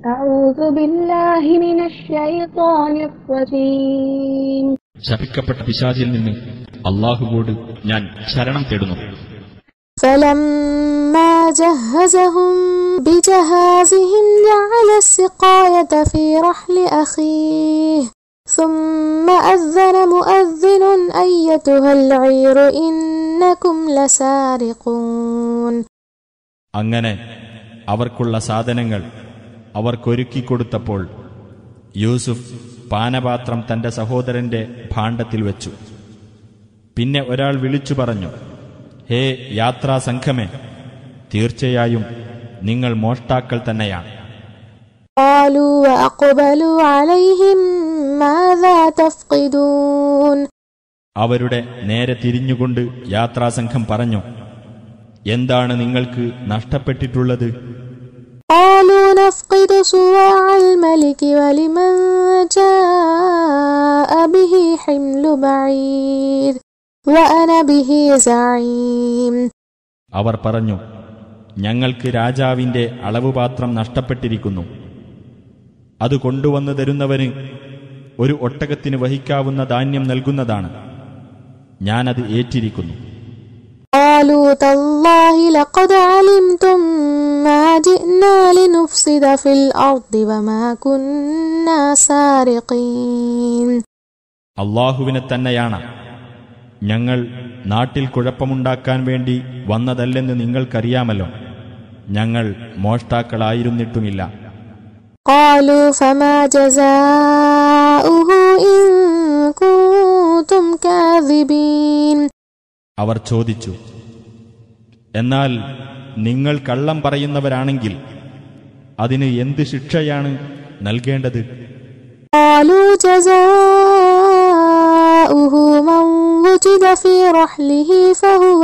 أعوذ بالله من الشيطان الرجيم ശപിക്കപ്പെട്ട പിശാചിൽ നിന്ന് അള്ളാഹുവോട് ഞാൻ ശരണം തേടുന്നു فلما جهزهم بجهازهم جعل السقاية في رحل أخيه ثم أذن مؤذن أيتها العير إنكم لسارقون അങ്ങനെ അവർക്കുള്ള സാധനങ്ങൾ അവർക്കൊരുക്കിക്കൊടുത്തപ്പോൾ യൂസുഫ് പാനപാത്രം തന്റെ സഹോദരന്റെ ഭാണ്ഡത്തിൽ വെച്ചു പിന്നെ ഒരാൾ വിളിച്ചു പറഞ്ഞു ഹേ യാത്രാസംഘമേ തീർച്ചയായും നിങ്ങൾ മോഷ്ടാക്കൾ തന്നെയാണ് قالوا وأقبلوا عليهم ماذا تفقدون അവരുടെ നേരെ തിരിഞ്ഞുകൊണ്ട് യാത്രാസംഘം പറഞ്ഞു എന്താണ് നിങ്ങൾക്ക് നഷ്ടപ്പെട്ടിട്ടുള്ളത് قالوا نفقد صواع الملك ولمن جاء به حمل بعير وأنا به زعيم അവർ പറഞ്ഞു ഞങ്ങൾക്ക് രാജാവിന്റെ അളവുപാത്രം നഷ്ടപ്പെട്ടിരിക്കുന്നു അത് കൊണ്ടുവന്നു തരുന്നവന് ഒരു ഒട്ടകത്തിന് വഹിക്കാവുന്ന ധാന്യം നൽകുന്നതാണ് ഞാനത് ഏറ്റിരിക്കുന്നു قالوا تالله لقد علمتم ما جئنا لنفسد في الأرض وما كنا سارقين അള്ളാഹുവിനെ തന്നെയാണ് ഞങ്ങൾ നാട്ടിൽ കുഴപ്പമുണ്ടാക്കാൻ വേണ്ടി വന്നതല്ലെന്ന് നിങ്ങൾക്കറിയാമല്ലോ ഞങ്ങൾ മോഷ്ടാക്കളായിരുന്നിട്ടുമില്ല قالوا فما جزاؤه إن كنتم كاذبين അവർ ചോദിച്ചു എന്നാൽ നിങ്ങൾ കള്ളം പറയുന്നവരാണെങ്കിൽ അതിന് എന്ത് ശിക്ഷയാണ് നൽകേണ്ടത് قالوا جزاؤه من وجد في رحله فهو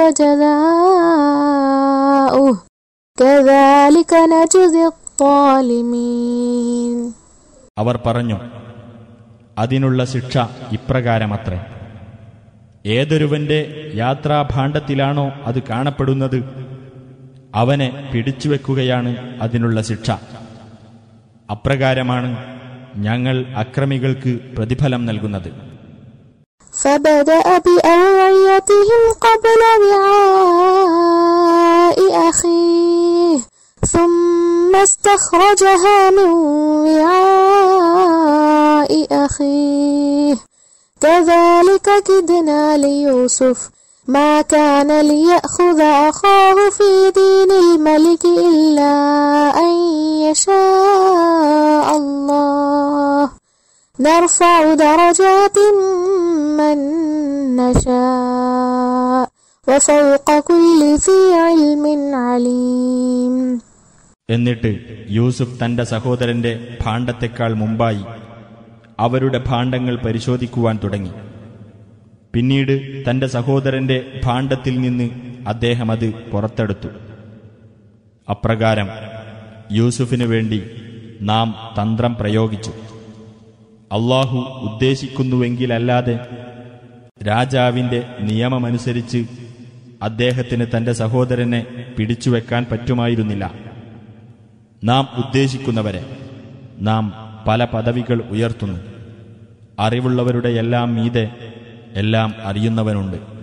جزاؤه كذلك نجزي الظالمين അവർ പറഞ്ഞു അതിനുള്ള ശിക്ഷ ഇപ്രകാരമത്രേ ഏതൊരുവന്റെ യാത്രാഭാണ്ഡത്തിലാണോ അത് കാണപ്പെടുന്നത് അവനെ പിടിച്ചുവെക്കുകയാണ് അതിനുള്ള ശിക്ഷ അപ്രകാരമാണ് ഞങ്ങൾ അക്രമികൾക്ക് പ്രതിഫലം നൽകുന്നത് فبدأ بأوعيتهم قبل وعاء أخيه ثم استخرجها من وعاء أخيه كذلك كدنا ليوسف ما كان ليأخذ أخاه في دين الملك إلا أن يشاء الله نرفع درجات من نشاء وفوق كل ذي علم عليم എന്നിട്ട് യൂസുഫ് തന്റെ സഹോദരന്റെ ഭാണ്ഡത്തെക്കാൾ മുമ്പായി അവരുടെ ഭാണ്ഡങ്ങൾ പരിശോധിക്കുവാൻ തുടങ്ങി പിന്നീട് തന്റെ സഹോദരന്റെ ഭാണ്ഡത്തിൽ നിന്ന് അദ്ദേഹം അത് പുറത്തെടുത്തു അപ്രകാരം യൂസുഫിനു വേണ്ടി നാം തന്ത്രം പ്രയോഗിച്ചു അള്ളാഹു ഉദ്ദേശിക്കുന്നുവെങ്കിലല്ലാതെ രാജാവിന്റെ നിയമമനുസരിച്ച് അദ്ദേഹത്തിന് തന്റെ സഹോദരനെ പിടിച്ചുവെക്കാൻ പറ്റുമായിരുന്നില്ല നാം ഉദ്ദേശിക്കുന്നവരെ നാം പല പദവികൾ ഉയർത്തുന്നു അറിവുള്ളവരുടെ എല്ലാം മീതെ എല്ലാം അറിയുന്നവനുണ്ട്